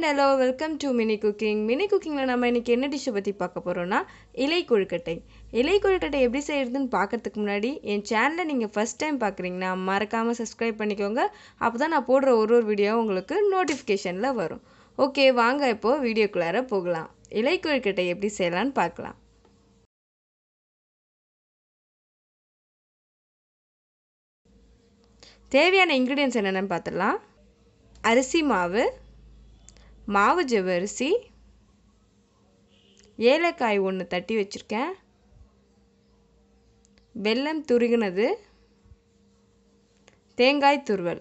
And hello welcome to mini cooking mini குக்கிங்கில் நம்ம இன்றைக்கி என்ன டிஷ்ஷை பற்றி பார்க்க போகிறோன்னா இலை கொழுக்கட்டை இலை கொழுக்கட்டை எப்படி செய்கிறதுன்னு பார்க்கறதுக்கு முன்னாடி என் சேனலை நீங்கள் ஃபஸ்ட் டைம் பார்க்குறீங்கன்னா மறக்காமல் சப்ஸ்கிரைப் பண்ணிக்கோங்க அப்போ தான் நான் போடுற ஒரு ஒரு வீடியோ உங்களுக்கு நோட்டிஃபிகேஷனில் வரும் ஓகே வாங்க இப்போது வீடியோக்குள்ளார போகலாம் இலை கொழுக்கட்டை எப்படி செய்யலான்னு பார்க்கலாம் தேவையான இன்க்ரீடியன்ஸ் என்னென்னு பார்த்துடலாம் அரிசி மாவு மாவு ஜவ்வரிசி ஏலக்காய் ஒன்று தட்டி வச்சுருக்கேன் வெல்லம் துருகினது தேங்காய் துருவல்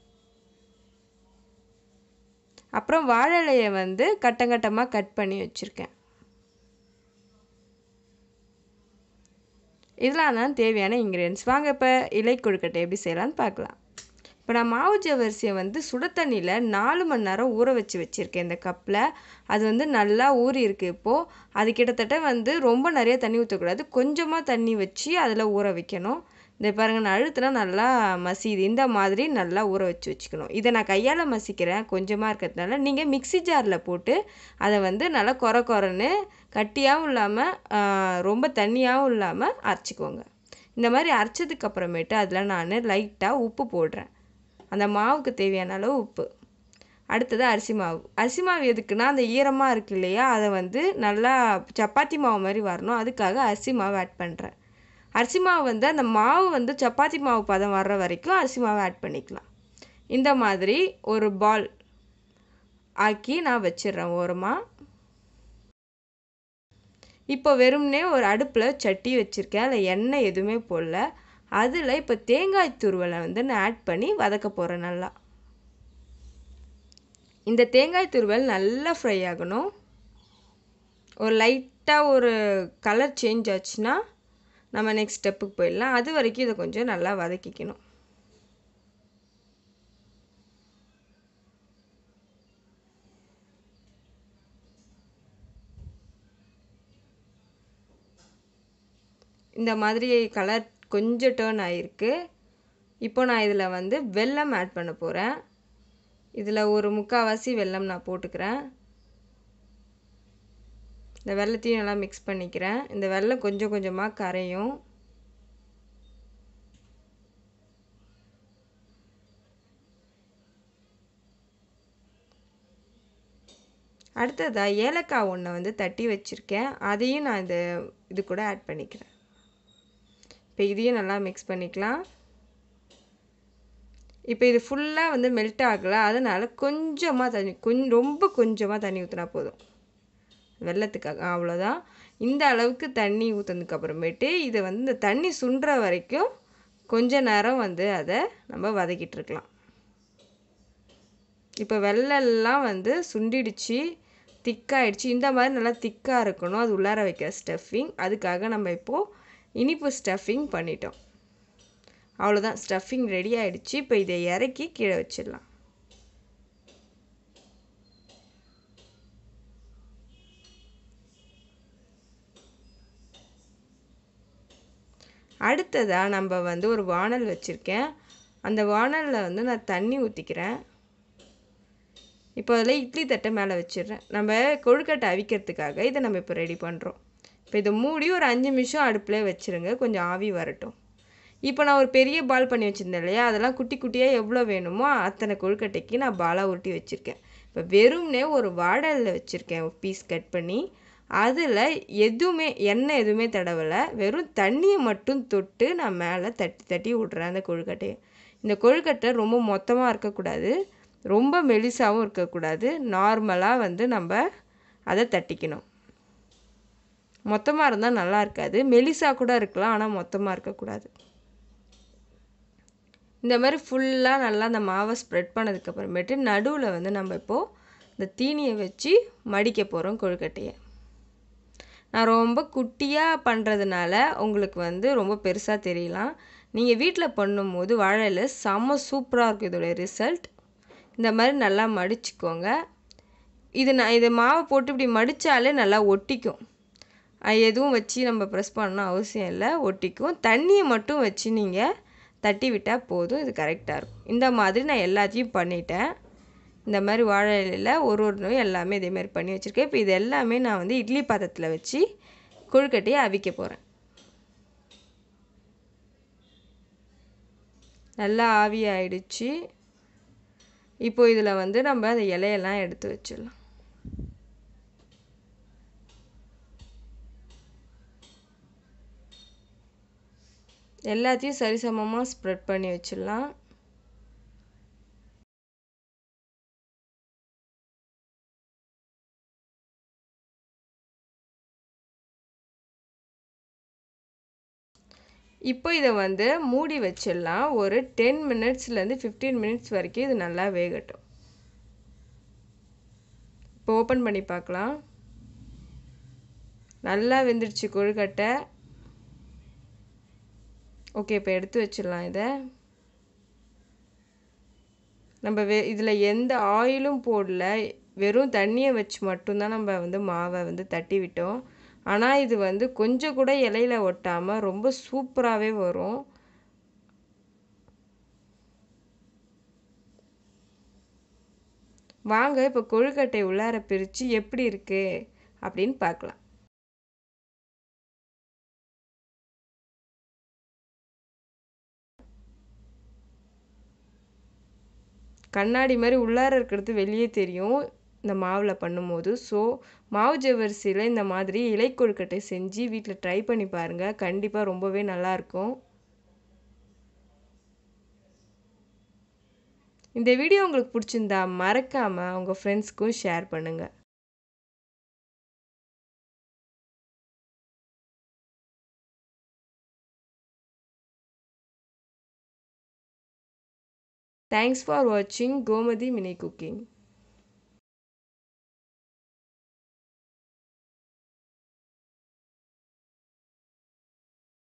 அப்புறம் வாழை இலையை வந்து கட்டங்கட்டமாக கட் பண்ணி வச்சுருக்கேன் இதெல்லாம் தான் தேவையான இன்க்ரீடியன்ஸ் வாங்க இப்போ இலை கொழுக்கட்டை எப்படி செய்யலான்னு பார்க்கலாம் இப்போ நான் மாவு ஜவ்வரிசியை வந்து சுட தண்ணியில் நாலு மணி நேரம் ஊற வச்சு வச்சுருக்கேன் இந்த கப்பில் அது வந்து நல்லா ஊறி இருக்குது இப்போது அது கிட்டத்தட்ட வந்து ரொம்ப நிறைய தண்ணி ஊற்றக்கூடாது கொஞ்சமாக தண்ணி வச்சு அதில் ஊற வைக்கணும் இந்த பாருங்கள் நான் அழுத்தினா நல்லா மசியுது இந்த மாதிரி நல்லா ஊற வச்சு வச்சுக்கணும் இதை நான் கையால் மசிக்கிறேன் கொஞ்சமாக இருக்கிறதுனால நீங்கள் மிக்சி ஜாரில் போட்டு அதை வந்து நல்லா குறை குறைன்னு கட்டியாகவும் இல்லாமல் ரொம்ப தண்ணியாகவும் இல்லாமல் அரைச்சிக்கோங்க இந்த மாதிரி அரைச்சதுக்கு அப்புறமேட்டு அதில் நான் லைட்டாக உப்பு போடுறேன் அந்த மாவுக்கு தேவையான அளவு உப்பு அடுத்தது அரிசி மாவு அரிசி மாவு எதுக்குன்னா அந்த ஈரமாக இருக்கு இல்லையா அதை வந்து நல்லா சப்பாத்தி மாவு மாதிரி வரணும் அதுக்காக அரிசி மாவு ஆட் பண்ணுறேன் அரிசி மாவு வந்து அந்த மாவு வந்து சப்பாத்தி மாவு பதம் வர்ற வரைக்கும் அரிசி மாவு ஆட் பண்ணிக்கலாம் இந்த மாதிரி ஒரு பால் ஆக்கி நான் வச்சிடுறேன் ஓரமாக இப்போ வெறும்னே ஒரு அடுப்பில் சட்டி வச்சுருக்கேன் அதில் எண்ணெய் எதுவுமே போடல அதில் இப்போ தேங்காய் துருவலை வந்து நான் ஆட் பண்ணி வதக்க போகிறேன் நல்லா இந்த தேங்காய் துருவல் நல்லா ஃப்ரை ஆகணும் ஒரு லைட்டாக ஒரு கலர் சேஞ்ச் ஆச்சுன்னா நம்ம நெக்ஸ்ட் ஸ்டெப்புக்கு போயிடலாம் அது வரைக்கும் இதை கொஞ்சம் நல்லா வதக்கிக்கணும் இந்த மாதிரி கலர் கொஞ்சம் டேர்ன் ஆகிருக்கு இப்போ நான் இதில் வந்து வெல்லம் ஆட் பண்ண போகிறேன் இதில் ஒரு முக்கால்வாசி வெல்லம் நான் போட்டுக்கிறேன் இந்த வெள்ளத்தையும் நல்லா மிக்ஸ் பண்ணிக்கிறேன் இந்த வெல்லம் கொஞ்சம் கொஞ்சமாக கரையும் அடுத்ததாக ஏலக்காய் ஒன்றை வந்து தட்டி வச்சுருக்கேன் அதையும் நான் இந்த இது கூட ஆட் பண்ணிக்கிறேன் இப்போ இதையும் நல்லா மிக்ஸ் பண்ணிக்கலாம் இப்போ இது ஃபுல்லாக வந்து மெல்ட் ஆகலை அதனால் கொஞ்சமாக தண்ணி கொஞ்சம் ரொம்ப கொஞ்சமாக தண்ணி ஊற்றினா போதும் வெள்ளத்துக்காக அவ்வளோதான் இந்த அளவுக்கு தண்ணி ஊற்றினதுக்கு அப்புறமேட்டு இதை வந்து இந்த தண்ணி சுண்டுற வரைக்கும் கொஞ்ச நேரம் வந்து அதை நம்ம வதக்கிட்டு இருக்கலாம் இப்போ வெள்ளெல்லாம் வந்து சுண்டிடுச்சு திக்காயிடுச்சு இந்த மாதிரி நல்லா திக்காக இருக்கணும் அது உள்ளார வைக்கிற ஸ்டஃபிங் அதுக்காக நம்ம இப்போது இனிப்பு ஸ்டஃபிங் பண்ணிட்டோம் அவ்வளோதான் ஸ்டஃபிங் ரெடி ஆகிடுச்சு இப்போ இதை இறக்கி கீழே வச்சிடலாம் அடுத்ததாக நம்ம வந்து ஒரு வானல் வச்சுருக்கேன் அந்த வானலில் வந்து நான் தண்ணி ஊற்றிக்கிறேன் இப்போ அதில் இட்லி தட்டை மேலே வச்சிடுறேன் நம்ம கொழுக்கட்டை அவிக்கிறதுக்காக இதை நம்ம இப்போ ரெடி பண்ணுறோம் இப்போ இதை மூடி ஒரு அஞ்சு நிமிஷம் அடுப்பில் வச்சுருங்க கொஞ்சம் ஆவி வரட்டும் இப்போ நான் ஒரு பெரிய பால் பண்ணி வச்சுருந்தேன் இல்லையா அதெல்லாம் குட்டி குட்டியாக எவ்வளோ வேணுமோ அத்தனை கொழுக்கட்டைக்கு நான் பாலாக உருட்டி வச்சுருக்கேன் இப்போ வெறும்னே ஒரு வாடலில் வச்சுருக்கேன் ஒரு பீஸ் கட் பண்ணி அதில் எதுவுமே எண்ணெய் எதுவுமே தடவலை வெறும் தண்ணியை மட்டும் தொட்டு நான் மேலே தட்டி தட்டி விட்றேன் அந்த கொழுக்கட்டையை இந்த கொழுக்கட்டை ரொம்ப மொத்தமாக இருக்கக்கூடாது ரொம்ப மெலிசாகவும் இருக்கக்கூடாது நார்மலாக வந்து நம்ம அதை தட்டிக்கணும் மொத்தமாக இருந்தால் நல்லா இருக்காது மெலிசா கூட இருக்கலாம் ஆனால் மொத்தமாக இருக்கக்கூடாது இந்த மாதிரி ஃபுல்லாக நல்லா அந்த மாவை ஸ்ப்ரெட் பண்ணதுக்கப்புறமேட்டு நடுவில் வந்து நம்ம இப்போது இந்த தீனியை வச்சு மடிக்க போகிறோம் கொழுக்கட்டையை நான் ரொம்ப குட்டியாக பண்ணுறதுனால உங்களுக்கு வந்து ரொம்ப பெருசாக தெரியலாம் நீங்கள் வீட்டில் பண்ணும்போது வாழையில் செம்ம சூப்பராக இருக்கும் இதோடைய ரிசல்ட் இந்த மாதிரி நல்லா மடிச்சுக்கோங்க இது நான் இதை மாவை போட்டு இப்படி மடித்தாலே நல்லா ஒட்டிக்கும் எதுவும் வச்சு நம்ம ப்ரெஸ் பண்ணணும் அவசியம் இல்லை ஒட்டிக்கும் தண்ணியை மட்டும் வச்சு நீங்கள் தட்டி விட்டால் போதும் இது கரெக்டாக இருக்கும் இந்த மாதிரி நான் எல்லாத்தையும் பண்ணிட்டேன் இந்த மாதிரி வாழை இலையில் ஒரு ஒரு நோய் எல்லாமே இதே மாதிரி பண்ணி வச்சுருக்கேன் இப்போ இது எல்லாமே நான் வந்து இட்லி பாத்திரத்தில் வச்சு கொழுக்கட்டையை அவிக்க போகிறேன் நல்லா ஆவி ஆயிடுச்சு இப்போ இதில் வந்து நம்ம அந்த இலையெல்லாம் எடுத்து வச்சிடலாம் எல்லாத்தையும் சரிசமமாக ஸ்ப்ரெட் பண்ணி வச்சிடலாம் இப்போ இதை வந்து மூடி வச்சிடலாம் ஒரு டென் மினிட்ஸ்லேருந்து ஃபிஃப்டீன் மினிட்ஸ் வரைக்கும் இது நல்லா வேகட்டும் இப்போ ஓப்பன் பண்ணி பார்க்கலாம் நல்லா வெந்துடுச்சு கொழுக்கட்டை ஓகே இப்போ எடுத்து வச்சிடலாம் இதை நம்ம வெ இதில் எந்த ஆயிலும் போடல வெறும் தண்ணியை வச்சு மட்டும்தான் நம்ம வந்து மாவை வந்து தட்டி விட்டோம் ஆனால் இது வந்து கொஞ்சம் கூட இலையில ஒட்டாமல் ரொம்ப சூப்பராகவே வரும் வாங்க இப்போ கொழுக்கட்டை உள்ளார பிரித்து எப்படி இருக்குது அப்படின்னு பார்க்கலாம் கண்ணாடி மாதிரி உள்ளார இருக்கிறது வெளியே தெரியும் இந்த மாவில் பண்ணும்போது ஸோ மாவு ஜவ்வரிசியில் இந்த மாதிரி இலை கொழுக்கட்டை செஞ்சு வீட்டில் ட்ரை பண்ணி பாருங்கள் கண்டிப்பாக ரொம்பவே நல்லாயிருக்கும் இந்த வீடியோ உங்களுக்கு பிடிச்சிருந்தா மறக்காமல் உங்கள் ஃப்ரெண்ட்ஸ்க்கும் ஷேர் பண்ணுங்கள் Thanks for watching Gomadi Mini Cooking.